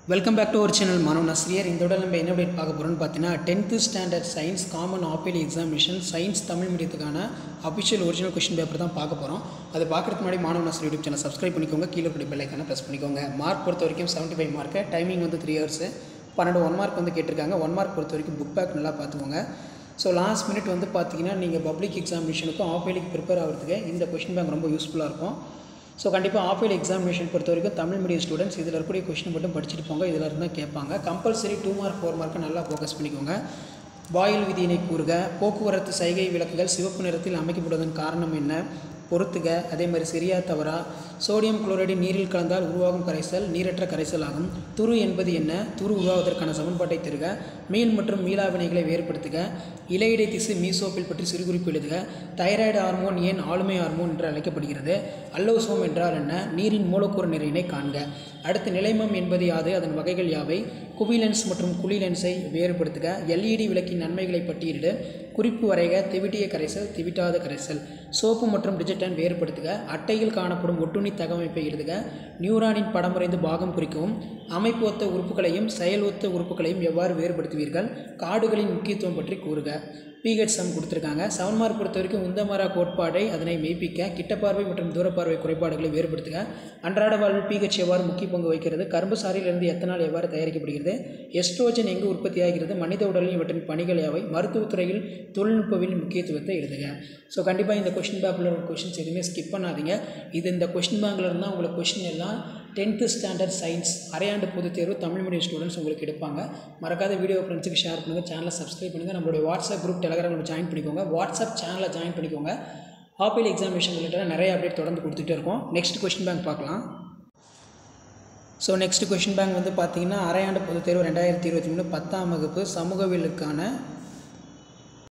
welcome back to our channel மனோ நஸ்ரியர் இந்த உடல் நம்ம என்ன update பார்க்க போகிறோம்னு பார்த்தீங்கன்னா tenth standard science common apple examination science Tamil மீடியத்துக்கான அஃபிஷியல் ஒரிஜினல் கொஸ்டின் பேப்பர் தான் பார்க்க போகிறோம் அது பார்க்குறதுக்கு முன்னாடி மாணவ நஸ்ரி யூடியூப் சேனல் சப்ஸ்கிரைப் பண்ணிக்கோங்க கீழே இருக்கிற பெல்லைக்கான ப்ரெஸ் பண்ணிக்கோங்க மார்க் பொறுத்த வரைக்கும் செவன்ட்டி ஃபைவ் மார்க்கு டைமிங் வந்து த்ரீ ஹவர்ஸு பன்னெண்டு ஒன் மார்க் வந்து கேட்டிருக்காங்க ஒன் மார்க் பொறுத்த வரைக்கும் புக் பேக் நல்லா பார்த்துக்கோங்க ஸோ லாஸ்ட் மினிட் வந்து பார்த்தீங்கன்னா நீங்கள் பப்ளிக் எக்ஸாமினேஷனுக்கும் ஆஃப் இயர்லிக்கு ப்ரிப்பேர் ஆகிறதுக்கு இந்த கொஸ்டின் பேங்க் ரொம்ப யூஸ்ஃபுல்லாக இருக்கும் ஸோ கண்டிப்பாக ஆஃப் இயர் எக்ஸாமினேஷன் பொறுத்த வரைக்கும் தமிழ் மீடியம் ஸ்டூடெண்ட்ஸ் இதில் இருக்கக்கூடிய கொஸ்டின் மட்டும் படிச்சுட்டு போங்க இதில் இருந்தால் கேட்பாங்க கம்பல்சரி டூ மார்க் ஃபோர் மார்க்கை நல்லா ஃபோக்கஸ் பண்ணிக்கோங்க பாயில் விதியினை கூறுக போக்குவரத்து சைகை விளக்குகள் சிவப்பு நிறத்தில் அமைக்கப்படுவதன் காரணம் என்ன பொறுத்துக அதே மாதிரி சரியா தவறா சோடியம் குளோரைடு நீரில் கலந்தால் உருவாகும் கரைசல் நீரற்ற கரைசல் ஆகும் துரு என்பது என்ன துரு உருவாவதற்கான சமன்பாட்டை தருக மீள் மற்றும் மீளா வினைகளை வேறுபடுத்துக இலையிடை திசு மீசோப்பில் பற்றி சிறுகுறிப்பு எழுதுக தைராய்டு ஹார்மோன் ஏன் ஆளுமை ஹார்மோன் என்று அழைக்கப்படுகிறது அல்லோசோம் என்றால் என்ன நீரின் மூலக்கூறு நிறையினை காண்க அடுத்து நிலைமம் என்பது யாது அதன் வகைகள் யாவை குவிலென்ஸ் மற்றும் குளிலென்ஸை வேறுபடுத்துக எல்இடி விளக்கின் நன்மைகளை பட்டியலிடு குறிப்பு வரைக திவிட்டிய கரைசல் திவிட்டாத கரைசல் சோப்பு மற்றும் டிஜிட்டன் வேறுபடுத்துக அட்டையில் காணப்படும் ஒட்டுண்ணி தகவமைப்பை எழுதுக நியூரானின் படமுறைந்து பாகம் குறிக்கவும் அமைப்பு ஒத்த உறுப்புகளையும் செயல் ஒத்த உறுப்புகளையும் எவ்வாறு வேறுபடுத்துவீர்கள் காடுகளின் முக்கியத்துவம் பற்றி கூறுக பிஹெச் சம் கொடுத்துருக்காங்க செவன் மார்க் பொறுத்த வரைக்கும் உந்தமரா கோட்பாடை அதனை மெய்ப்பிக்க கிட்டப்பார்வை மற்றும் தூரப்பார்வை குறைபாடுகளை வேறுபடுத்துக அன்றாட வாழ்வில் பிஹெச் எவ்வாறு முக்கிய பங்கு வகிக்கிறது கரும்பு சாறிலிருந்து எத்தனால் எவ்வாறு தயாரிக்கப்படுகிறது எஸ்ட்ரோஜன் எங்கு உற்பத்தியாகிறது மனித உடலில் இவற்றின் பணிகள் யாவை மருத்துவத்துறையில் தொழில்நுட்பவின் முக்கியத்துவத்தை எழுதுக ஸோ கண்டிப்பாக இந்த கொஷின் பேப்பரில் ஒரு கொஷின்ஸ் எதுவுமே ஸ்கிப் பண்ணாதீங்க இது இந்த கொஷின் பேங்கில் இருந்தால் உங்களுக்கு கொஷின் எல்லாம் டென்த்து ஸ்டாண்டர்ட் சயின்ஸ் அரையாண்டு பொதுத் தேர்வு தமிழ் மீடியம் ஸ்டூடெண்ட்ஸ் உங்களுக்கு எடுப்பாங்க மறக்காத வீடியோ ஃப்ரெண்ட்ஸுக்கு ஷேர் பண்ணுங்கள் சேனலை சப்ஸ்கிரைப் பண்ணுங்கள் நம்மளுடைய வாட்ஸ்அப் குரூப் டெலகிராமில் ஜாயின் பண்ணிக்கோங்க வாட்ஸ்அப் சேனலை ஜாயின் பண்ணிக்கோங்க ஆப்பிள் எக்ஸாமினேஷன் ரிலேட்டடாக நிறைய அப்டேட் தொடர்ந்து கொடுத்துட்டே இருக்கோம் நெக்ஸ்ட் கொஸ்டின் பேங்க் பார்க்கலாம் ஸோ நெக்ஸ்ட் கொஷின் பேங்க் வந்து பார்த்தீங்கன்னா அரையாண்டு பொதுத் தேர்வு ரெண்டாயிரத்தி இருபத்தி மூணு பத்தாம் வகுப்பு சமூகவியலுக்கான